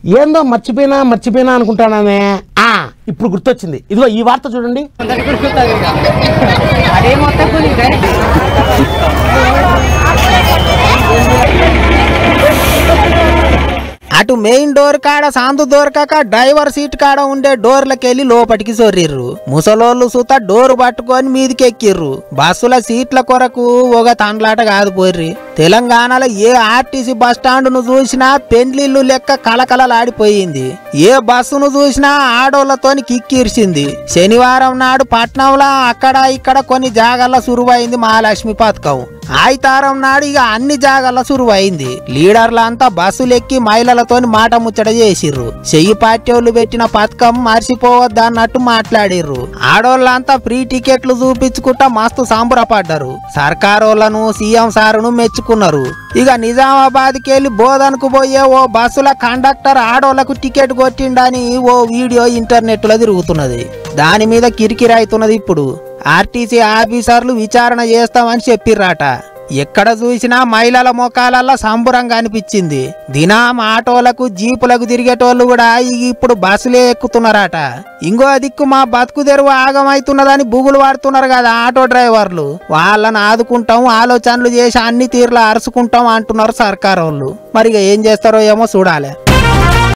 ఏందో మర్చిపోయినా మర్చిపోయినా అనుకుంటానే ఆ ఇప్పుడు గుర్తొచ్చింది ఇదిగో ఈ వార్త చూడండి అదే మొత్తం కూలి డైరెక్ట్ అటు మెయిన్ డోర్ కాడ సాందు దొరకక డ్రైవర్ సీట్ కాడ ఉండే డోర్లకెళ్ళి లోపటికి సొర్రిర్రు ముసలోళ్ళు సుత డోర్ పట్టుకొని మీదికి ఎక్కిర్రు బస్సుల సీట్ల కొరకు ఒక తండ్లాట కాదు పోర్రి తెలంగాణలో ఏ ఆర్టీసీ బస్ స్టాండ్ ను చూసినా పెండ్లిల్లు లెక్క కలకలలాడిపోయింది ఏ బస్సును చూసినా ఆడోళ్లతోని కిక్కిర్చింది శనివారం నాడు పట్నంలో అక్కడ ఇక్కడ కొన్ని జాగాల్లో సురువైంది మహాలక్ష్మి పథకం ఆయితారం నాడు ఇక అన్ని జాగాల్లో సురువైంది లీడర్లంతా బస్సులెక్కి మహిళలతోని మాట ముచ్చట చేసిర్రు చెయ్యి పార్టీలు పెట్టిన పథకం మర్చిపోవద్దు అన్నట్టు మాట్లాడిర్రు ఆడోళ్ళంతా ఫ్రీ టికెట్లు చూపించుకుంటా మస్తు సంబరపడ్డారు సర్కారోళ్లను సీఎం సారును మెచ్చుకున్నారు ఇక నిజామాబాద్కి వెళ్ళి బోధనకు పోయే ఓ బస్సుల కండక్టర్ ఆడోళ్లకు టికెట్ కొట్టిండని ఓ వీడియో ఇంటర్నెట్ లో తిరుగుతున్నది దాని మీద కిరికిరి అవుతున్నది ఇప్పుడు ఆర్టీసీ ఆఫీసర్లు విచారణ చేస్తామని చెప్పిర్రాట ఎక్కడ చూసినా మహిళల ముఖాలల్లో సంబురంగా అనిపించింది దినాం ఆటోలకు జీపులకు తిరిగేటోళ్ళు కూడా ఇక ఇప్పుడు బస్సులే ఎక్కుతున్నారట ఇంకో దిక్కు మా బతుకు తెరువు ఆగమైతున్నదని బుగులు వాడుతున్నారు కదా ఆటో డ్రైవర్లు వాళ్ళని ఆదుకుంటాం ఆలోచనలు చేసి అన్ని తీర్లు అరుచుకుంటాం అంటున్నారు సర్కార్ వాళ్ళు మరి ఇక ఏం చేస్తారో ఏమో చూడాలి